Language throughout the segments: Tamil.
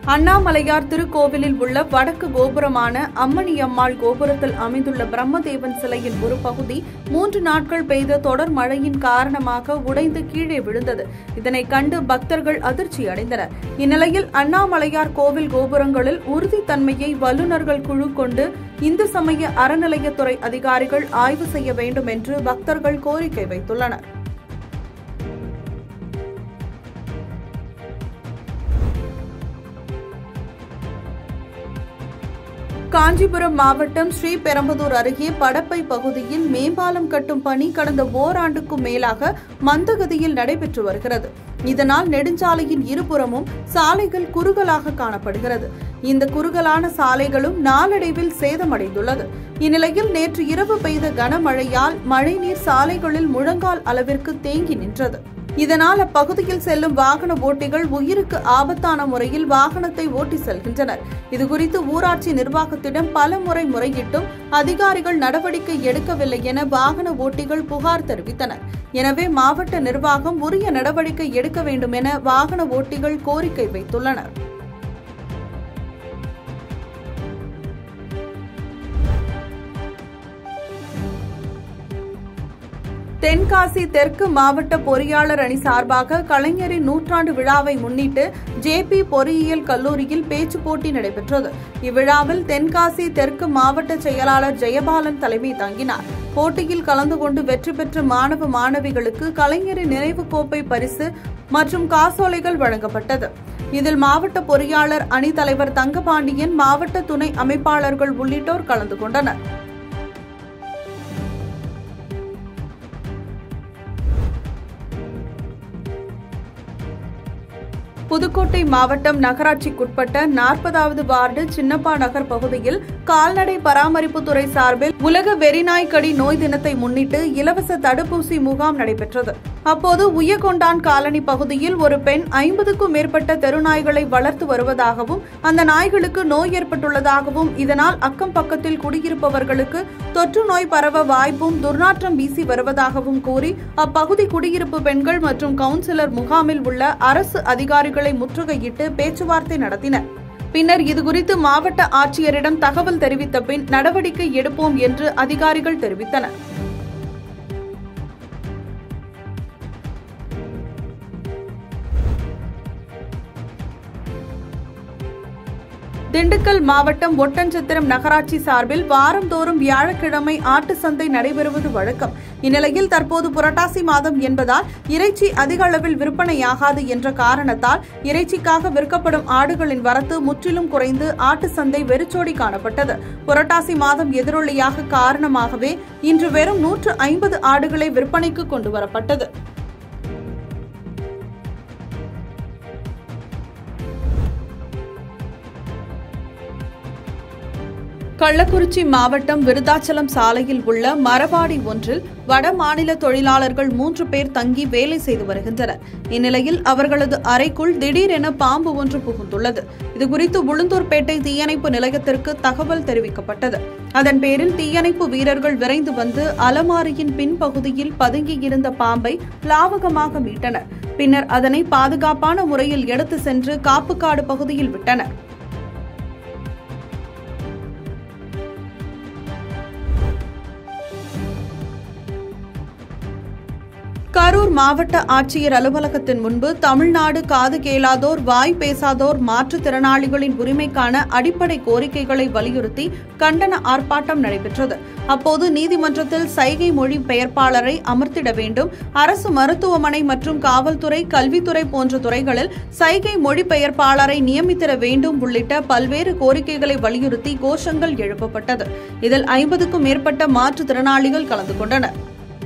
அண்ணாமலையார் திருக்கோவிலில் உள்ள வடக்கு கோபுரமான அம்மணியம்மாள் கோபுரத்தில் அமைந்துள்ள பிரம்மதேவன் சிலையின் ஒரு பகுதி மூன்று நாட்கள் பெய்த தொடர் மழையின் காரணமாக உடைந்து கீழே விழுந்தது இதனை கண்டு பக்தர்கள் அதிர்ச்சி அடைந்தனர் இந்நிலையில் அண்ணாமலையார் கோவில் கோபுரங்களில் உறுதித்தன்மையை வல்லுநர்கள் குழு கொண்டு இந்து சமய அறநிலையத்துறை அதிகாரிகள் ஆய்வு செய்ய வேண்டும் என்று பக்தர்கள் கோரிக்கை வைத்துள்ளனர் காஞ்சிபுரம் மாவட்டம் ஸ்ரீபெரும்புதூர் அருகே படப்பை பகுதியில் மேம்பாலம் கட்டும் பணி கடந்த ஓராண்டுக்கும் மேலாக மந்தகதியில் நடைபெற்று வருகிறது இதனால் நெடுஞ்சாலையின் இருபுறமும் சாலைகள் குறுகலாக காணப்படுகிறது இந்த குறுகலான சாலைகளும் நாளடைவில் சேதமடைந்துள்ளது இந்நிலையில் நேற்று இரவு பெய்த கனமழையால் மழைநீர் சாலைகளில் முழங்கால் அளவிற்கு தேங்கி நின்றது இதனால் அப்பகுதியில் செல்லும் வாகன ஓட்டிகள் உயிருக்கு ஆபத்தான முறையில் வாகனத்தை ஓட்டி செல்கின்றனர் இதுகுறித்து ஊராட்சி நிர்வாகத்திடம் பல முறை முறையிட்டும் அதிகாரிகள் நடவடிக்கை எடுக்கவில்லை என வாகன ஓட்டிகள் புகார் தெரிவித்தனர் எனவே மாவட்ட நிர்வாகம் உரிய நடவடிக்கை எடுக்க வேண்டும் என வாகன ஓட்டிகள் கோரிக்கை வைத்துள்ளனர் தென்காசி தெற்கு மாவட்ட பொறியாளர் அணி சார்பாக கலைஞரின் நூற்றாண்டு விழாவை முன்னிட்டு ஜேபி பொறியியல் கல்லூரியில் பேச்சு போட்டி நடைபெற்றது இவ்விழாவில் தென்காசி தெற்கு மாவட்ட செயலாளர் ஜெயபாலன் தலைமை தாங்கினார் போட்டியில் கலந்து கொண்டு வெற்றி பெற்ற மாணவ மாணவிகளுக்கு கலைஞரின் நினைவு கோப்பை பரிசு மற்றும் காசோலைகள் வழங்கப்பட்டது இதில் மாவட்ட பொறியாளர் அணி தலைவர் தங்கபாண்டியன் மாவட்ட துணை அமைப்பாளர்கள் உள்ளிட்டோர் கலந்து கொண்டனர் புதுக்கோட்டை மாவட்டம் நகராட்சிக்குட்பட்ட நாற்பதாவது வார்டு சின்னப்பா நகர் பகுதியில் கால்நடை பராமரிப்புத்துறை சார்பில் உலக வெறிநாய்க்கடி நோய் தினத்தை முன்னிட்டு இலவச தடுப்பூசி முகாம் நடைபெற்றது அப்போது உய்யகொண்டான் காலனி பகுதியில் ஒரு பெண் ஐம்பதுக்கும் மேற்பட்ட தெருநாய்களை வளர்த்து வருவதாகவும் அந்த நாய்களுக்கு நோய் ஏற்பட்டுள்ளதாகவும் இதனால் அக்கம் பக்கத்தில் குடியிருப்பவர்களுக்கு தொற்று நோய் பரவ வாய்ப்பும் துர்நாற்றம் வீசி வருவதாகவும் கூறி அப்பகுதி குடியிருப்பு பெண்கள் மற்றும் கவுன்சிலர் முகாமில் உள்ள அரசு அதிகாரிகளை முற்றுகையிட்டு பேச்சுவார்த்தை நடத்தினர் பின்னர் இதுகுறித்து மாவட்ட ஆட்சியரிடம் தகவல் தெரிவித்த பின் நடவடிக்கை எடுப்போம் என்று அதிகாரிகள் தெரிவித்தனர் திண்டுக்கல் மாவட்டம் ஒட்டன்சத்திரம் நகராட்சி சார்பில் வாரந்தோறும் வியாழக்கிழமை ஆட்டு சந்தை நடைபெறுவது வழக்கம் இந்நிலையில் தற்போது புரட்டாசி மாதம் என்பதால் இறைச்சி அதிக அளவில் விற்பனையாகாது என்ற காரணத்தால் இறைச்சிக்காக விற்கப்படும் ஆடுகளின் வரத்து முற்றிலும் குறைந்து ஆட்டு சந்தை வெறிச்சோடி காணப்பட்டது புரட்டாசி மாதம் எதிரொலியாக காரணமாகவே இன்று வெறும் நூற்று ஐம்பது ஆடுகளை விற்பனைக்கு கொண்டு வரப்பட்டது கள்ளக்குறிச்சி மாவட்டம் விருதாச்சலம் சாலையில் உள்ள மரபாடி ஒன்றில் வட மாநில தொழிலாளர்கள் மூன்று பேர் தங்கி வேலை செய்து வருகின்றனர் இந்நிலையில் அவர்களது அறைக்குள் திடீரென பாம்பு ஒன்று புகுந்துள்ளது இதுகுறித்து உளுந்தூர்பேட்டை தீயணைப்பு நிலையத்திற்கு தகவல் தெரிவிக்கப்பட்டது அதன் பேரில் தீயணைப்பு வீரர்கள் விரைந்து வந்து அலமாரியின் பின்பகுதியில் பதுங்கியிருந்த பாம்பை லாவகமாக மீட்டனர் பின்னர் அதனை பாதுகாப்பான முறையில் எடுத்து சென்று காப்புக்காடு பகுதியில் விட்டனர் கரூர் மாவட்ட ஆட்சியர் அலுவலகத்தின் முன்பு தமிழ்நாடு காது கேளாதோர் வாய் பேசாதோர் மாற்றுத்திறனாளிகளின் உரிமைக்கான அடிப்படை கோரிக்கைகளை வலியுறுத்தி கண்டன ஆர்ப்பாட்டம் நடைபெற்றது அப்போது நீதிமன்றத்தில் சைகை மொழி பெயர்ப்பாளரை அமர்த்திட வேண்டும் அரசு மருத்துவமனை மற்றும் காவல்துறை கல்வித்துறை போன்ற துறைகளில் சைகை மொழிபெயர்ப்பாளரை நியமித்திட வேண்டும் உள்ளிட்ட பல்வேறு கோரிக்கைகளை வலியுறுத்தி கோஷங்கள் எழுப்பப்பட்டது இதில் ஐம்பதுக்கும் மேற்பட்ட மாற்றுத்திறனாளிகள் கலந்து கொண்டனர்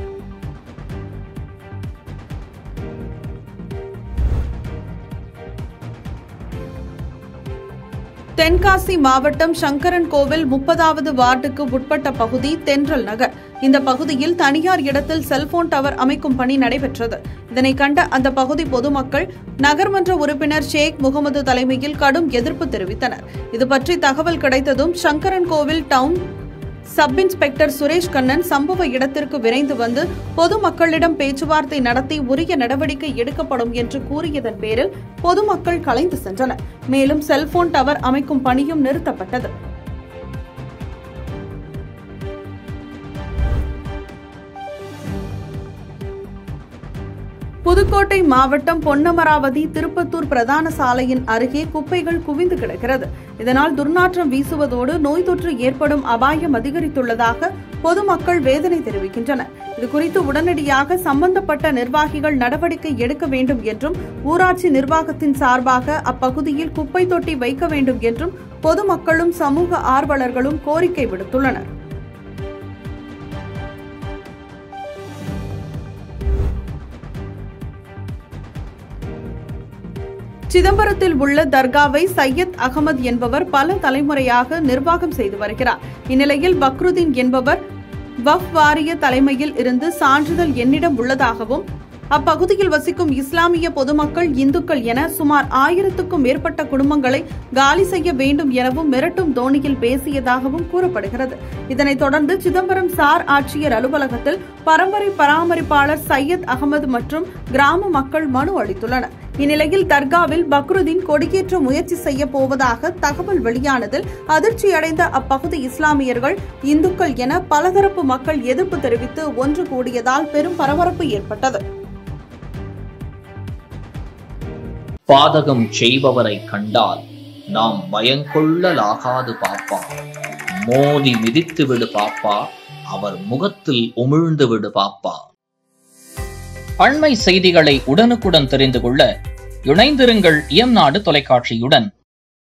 தென்காசி மாவட்டம் சங்கரன் கோவில் முப்பதாவது வார்டுக்கு உட்பட்ட பகுதி தென்றல் நகர் இந்த பகுதியில் தனியார் இடத்தில் செல்போன் டவர் அமைக்கும் பணி நடைபெற்றது இதனை கண்ட அந்த பகுதி பொதுமக்கள் நகர்மன்ற உறுப்பினர் ஷேக் முகமது தலைமையில் கடும் எதிர்ப்பு தெரிவித்தனர் இது பற்றி தகவல் கிடைத்ததும் Sankaran Kovil town sub inspector Suresh Kannan சம்பவ இடத்திற்கு விரைந்து வந்து பொதுமக்களிடம் பேச்சுவார்த்தை நடத்தி உரிய நடவடிக்கை எடுக்கப்படும் என்று கூறியதன் பேரில் பொதுமக்கள் கலைந்து சென்றனர் மேலும் செல்போன் டவர் அமைக்கும் பணியும் நிறுத்தப்பட்டது புதுக்கோட்டை மாவட்டம் பொன்னமராவதி திருப்பத்தூர் பிரதான சாலையின் அருகே குப்பைகள் குவிந்து கிடக்கிறது இதனால் துர்நாற்றம் வீசுவதோடு நோய் தொற்று ஏற்படும் அபாயம் அதிகரித்துள்ளதாக பொதுமக்கள் வேதனை தெரிவிக்கின்றனர் இதுகுறித்து உடனடியாக சம்பந்தப்பட்ட நிர்வாகிகள் நடவடிக்கை எடுக்க வேண்டும் என்றும் ஊராட்சி நிர்வாகத்தின் சார்பாக அப்பகுதியில் குப்பை தொட்டி வைக்க வேண்டும் என்றும் பொதுமக்களும் சமூக ஆர்வலர்களும் கோரிக்கை விடுத்துள்ளனர் சிதம்பரத்தில் உள்ள தர்காவை சையத் அகமது என்பவர் பல தலைமுறையாக நிர்வாகம் செய்து வருகிறார் இந்நிலையில் பக்ருதீன் என்பவர் வஃப் வாரிய தலைமையில் இருந்து சான்றிதழ் என்னிடம் உள்ளதாகவும் அப்பகுதியில் வசிக்கும் இஸ்லாமிய பொதுமக்கள் இந்துக்கள் என சுமார் ஆயிரத்துக்கும் மேற்பட்ட குடும்பங்களை காலி செய்ய வேண்டும் எனவும் மிரட்டும் தோணியில் பேசியதாகவும் கூறப்படுகிறது இதனைத் தொடர்ந்து சிதம்பரம் சார் ஆட்சியர் அலுவலகத்தில் பரம்பரை பராமரிப்பாளர் சையத் அகமது மற்றும் கிராம மக்கள் மனு அளித்துள்ளனர் இந்நிலையில் தர்காவில் பக்ருதீன் கொடியேற்ற முயற்சி செய்ய போவதாக தகவல் வெளியானதில் அதிர்ச்சியடைந்த அப்பகுதி இஸ்லாமியர்கள் இந்துக்கள் என பலதரப்பு மக்கள் எதிர்ப்பு தெரிவித்து ஒன்று கூடியதால் பெரும் பரபரப்பு ஏற்பட்டது பாதகம் செய்பவரை கண்டால் நாம் பயங்கொள்ளலாகாது பாப்பா மோதி மிதித்து விடு பாப்பா அவர் முகத்தில் உமிழ்ந்து விடு பாப்பா அண்மை செய்திகளை உடனுக்குடன் தெரிந்து கொள்ள இணைந்திருங்கள் இயம்நாடு தொலைக்காட்சியுடன்